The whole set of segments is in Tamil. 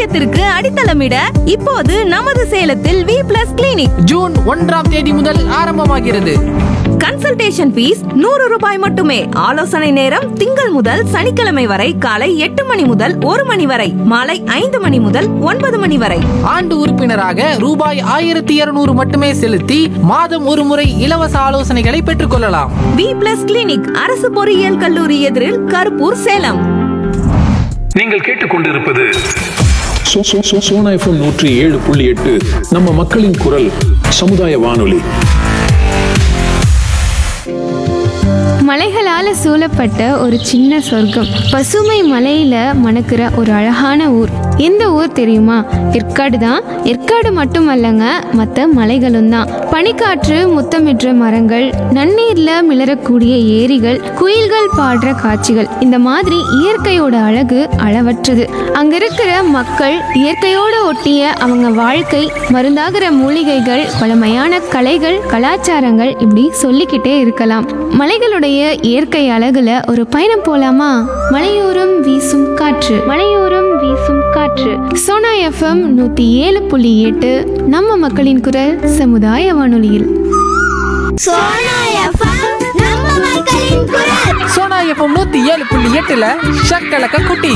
ஆரோக்கியத்திற்கு அடித்தளமிட இப்போது நமது சேலத்தில் வி பிளஸ் கிளினிக் ஜூன் ஒன்றாம் தேதி முதல் ஆரம்பமாகிறது கன்சல்டேஷன் ஃபீஸ் நூறு ரூபாய் மட்டுமே ஆலோசனை நேரம் திங்கள் முதல் சனிக்கிழமை வரை காலை எட்டு மணி முதல் ஒரு மணி வரை மாலை ஐந்து மணி முதல் ஒன்பது மணி வரை ஆண்டு உறுப்பினராக ரூபாய் ஆயிரத்தி இருநூறு மட்டுமே செலுத்தி மாதம் ஒரு முறை இலவச ஆலோசனைகளை பெற்றுக்கொள்ளலாம் வி பிளஸ் கிளினிக் அரசு பொறியியல் கல்லூரி எதிரில் கருப்பூர் சேலம் நீங்கள் கேட்டுக்கொண்டிருப்பது சோ- சோ- சோ- சோனா எஃப்எம் நூற்றி ஏழு புள்ளி எட்டு நம்ம மக்களின் குரல் சமுதாய வானொலி மலைகளால சூழப்பட்ட ஒரு சின்ன சொர்க்கம் பசுமை மலையில மணக்கிற ஒரு அழகான ஊர் எந்த ஊர் தெரியுமா ஏற்காடு தான் ஏற்காடு மட்டுமல்லங்க மற்ற மலைகளும் தான் பனிக்காற்று முத்தமிடுற மரங்கள் நன்னீர்ல மிளறக்கூடிய ஏரிகள் குயில்கள் பாடுற காட்சிகள் இந்த மாதிரி இயற்கையோட அழகு அளவற்றது அங்க இருக்கிற மக்கள் இயற்கையோட ஒட்டிய அவங்க வாழ்க்கை மருந்தாகிற மூலிகைகள் பழமையான கலைகள் கலாச்சாரங்கள் இப்படி சொல்லிக்கிட்டே இருக்கலாம் மலைகளுடைய இயற்கை அழகுல ஒரு பயணம் போலாமா மலையோரம் வீசும் காற்று மலையோரம் வீசும் காற்று சோனா எஃப்எம் நூத்தி ஏழு புள்ளி எட்டு நம்ம மக்களின் குரல் சமுதாய வானொலியில் சோனா எஃப்எம் நம்ம மக்களின் குரல் சோனா எஃப்எம் நூத்தி ஏழு புள்ளி எட்டுல ஷக்கலக்க குட்டி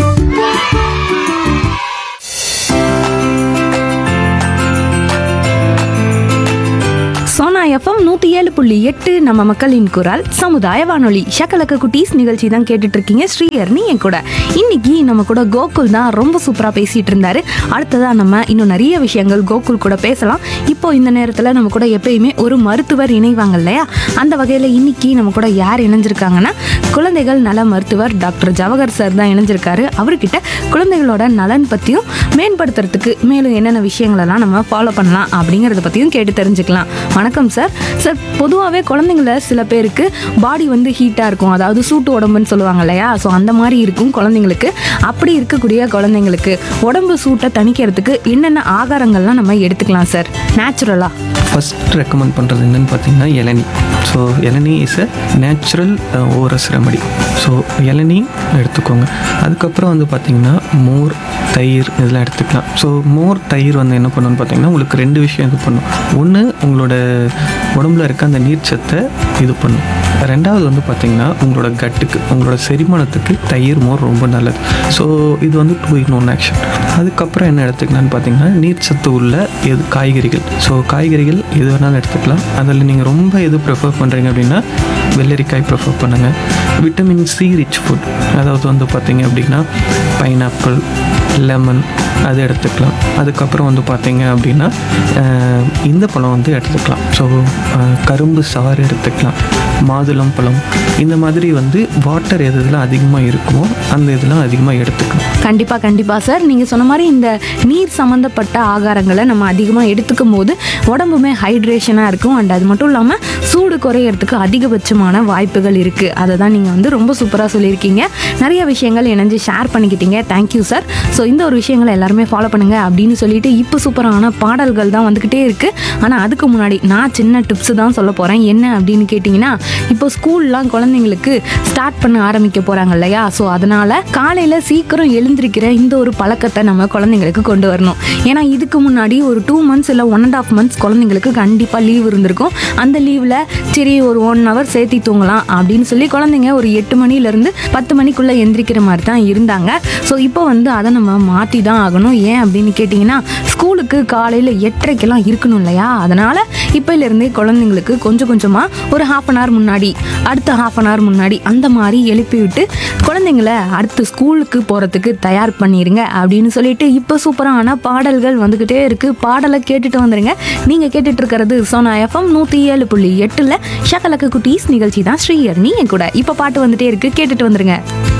சோனா எஃப்எம் நூத்தி ஏழு புள்ளி எட்டு நம்ம மக்களின் குரல் சமுதாய வானொலி ஷக்கலக்க குட்டீஸ் நிகழ்ச்சி தான் கேட்டுட்டு இருக்கீங்க ஸ்ரீஹர்னி என் கூட இன்னைக்கு நம்ம கூட கோகுல் தான் ரொம்ப சூப்பரா பேசிட்டு இருந்தாரு அடுத்ததா நம்ம இன்னும் நிறைய விஷயங்கள் கோகுல் கூட பேசலாம் இப்போ இந்த நேரத்துல நம்ம கூட எப்பயுமே ஒரு மருத்துவர் இணைவாங்க இல்லையா அந்த வகையில இன்னைக்கு நம்ம கூட யார் இணைஞ்சிருக்காங்கன்னா குழந்தைகள் நல மருத்துவர் டாக்டர் ஜவஹர் சார் தான் இணைஞ்சிருக்காரு அவர்கிட்ட குழந்தைகளோட நலன் பத்தியும் மேம்படுத்துறதுக்கு மேலும் என்னென்ன விஷயங்களெல்லாம் நம்ம ஃபாலோ பண்ணலாம் அப்படிங்கறத பத்தியும் கேட்டு தெரிஞ்சுக்கலாம் வணக்கம் சார் சார் பொதுவாகவே குழந்தைங்கள சில பேருக்கு பாடி வந்து ஹீட்டாக இருக்கும் அதாவது சூட்டு உடம்புன்னு சொல்லுவாங்க இல்லையா ஸோ அந்த மாதிரி இருக்கும் குழந்தைங்களுக்கு அப்படி இருக்கக்கூடிய குழந்தைங்களுக்கு உடம்பு சூட்டை தணிக்கிறதுக்கு என்னென்ன ஆகாரங்கள்லாம் நம்ம எடுத்துக்கலாம் சார் நேச்சுரலாக ஃபஸ்ட் ரெக்கமெண்ட் பண்ணுறது என்னன்னு பார்த்தீங்கன்னா இளநி ஸோ இளநி is a natural ORS remedy so இளநி எடுத்துக்கோங்க அதுக்கப்புறம் வந்து பார்த்தீங்கன்னா மோர் தயிர் இதெல்லாம் எடுத்துக்கலாம் ஸோ மோர் தயிர் வந்து என்ன பண்ணணும்னு பார்த்தீங்கன்னா உங்களுக்கு ரெண்டு விஷயம் இது பண்ணும் ஒன்று உங்களோட உடம்புல இருக்க அந்த நீர்ச்சத்தை இது பண்ணும் ரெண்டாவது வந்து பார்த்தீங்கன்னா உங்களோட கட்டுக்கு உங்களோட செரிமானத்துக்கு தயிர் மோர் ரொம்ப நல்லது ஸோ இது வந்து டூ இன் ஒன் ஆக்ஷன் அதுக்கப்புறம் என்ன எடுத்துக்கலாம்னு பார்த்தீங்கன்னா நீர்ச்சத்து உள்ள எது காய்கறிகள் ஸோ காய்கறிகள் எது வேணாலும் எடுத்துக்கலாம் அதில் நீங்கள் ரொம்ப எது ப்ரிஃபர் பண்ணுறீங்க அப்படின்னா வெள்ளரிக்காய் ப்ரிஃபர் பண்ணுங்கள் விட்டமின் சி ரிச் ஃபுட் அதாவது வந்து பார்த்தீங்க அப்படின்னா பைனாப்பிள் லெமன் அது எடுத்துக்கலாம் அதுக்கப்புறம் வந்து பார்த்தீங்க அப்படின்னா அஹ், இந்த பழம் வந்து எடுத்துக்கலாம் ஸோ கரும்பு சாறு எடுத்துக்கலாம் மாதுளம் பழம் இந்த மாதிரி வந்து வாட்டர் எது இதெல்லாம் அதிகமாக இருக்குமோ அந்த இதெல்லாம் அதிகமாக எடுத்துக்கலாம் கண்டிப்பாக கண்டிப்பாக சார் நீங்கள் சொன்ன மாதிரி இந்த நீர் சம்மந்தப்பட்ட ஆகாரங்களை நம்ம அதிகமாக எடுத்துக்கும் போது உடம்புமே ஹைட்ரேஷனாக இருக்கும் அண்ட் அது மட்டும் இல்லாமல் சூடு குறையறதுக்கு அதிகபட்சமான வாய்ப்புகள் இருக்குது அதை தான் நீங்கள் வந்து ரொம்ப சூப்பராக சொல்லியிருக்கீங்க நிறைய விஷயங்கள் இணைஞ்சு ஷேர் பண்ணிக்கிட்டீங்க தேங்க்யூ சார் ஸோ இந்த ஒரு விஷயங்களை எல்லாருமே ஃபாலோ பண்ணுங்க அப்படின்னு சொல்லிட்டு இப்போ சூப்பரான பாடல்கள் தான் வந்துக்கிட்டே இருக்குது ஆனால் அதுக்கு முன்னாடி நான் சின்ன டிப்ஸ் தான் சொல்ல போகிறேன் என்ன அப்படின்னு கேட்டிங்கன்னா இப்போ ஸ்கூல்லாம் குழந்தைங்களுக்கு ஸ்டார்ட் பண்ண ஆரம்பிக்க போகிறாங்க இல்லையா ஸோ அதனால் காலையில் சீக்கிரம் எழுந்திருக்கிற இந்த ஒரு பழக்கத்தை நம்ம குழந்தைங்களுக்கு கொண்டு வரணும் ஏன்னா இதுக்கு முன்னாடி ஒரு டூ மந்த்ஸ் இல்லை ஒன் அண்ட் ஆஃப் மந்த்ஸ் குழந்தைங்களுக்கு கண்டிப்பாக லீவ் இருந்திருக்கும் அந்த லீவில் சரி ஒரு ஒன் ஹவர் சேர்த்தி தூங்கலாம் அப்படின்னு சொல்லி குழந்தைங்க ஒரு எட்டு மணிலேருந்து பத்து மணிக்குள்ளே எந்திரிக்கிற மாதிரி தான் இருந்தாங்க ஸோ இப்போ வந்து அதை நம்ம மாற்றி தான் ஆகணும் ஏன் அப்படின்னு கேட்டிங்கன்னா ஸ்கூலுக்கு காலையில் எட்டரைக்கெல்லாம் இருக்கணும் இல்லையா அதனால் இப்போலேருந்தே குழந்தைங்களுக்கு கொஞ்சம் கொஞ்சமாக ஒரு ஹாஃப் அன் ஹவர் முன்னாடி அடுத்த ஹாஃப் அன் ஹவர் முன்னாடி அந்த மாதிரி எழுப்பி விட்டு குழந்தைங்கள அடுத்து ஸ்கூலுக்கு போகிறதுக்கு தயார் பண்ணிடுங்க அப்படின்னு சொல்லிட்டு இப்போ சூப்பரான பாடல்கள் வந்துக்கிட்டே இருக்குது பாடலை கேட்டுட்டு வந்துடுங்க நீங்கள் கேட்டுட்டு இருக்கிறது சோனா எஃப்எம் நூற்றி ஏழு புள்ளி எட்டில் ஷக்கலக்க குட்டீஸ் நிகழ்ச்சி தான் ஸ்ரீயர்னி என் கூட இப்போ பாட்டு வந்துட்டே இருக்கு கேட்டுட்டு வந்துருங்க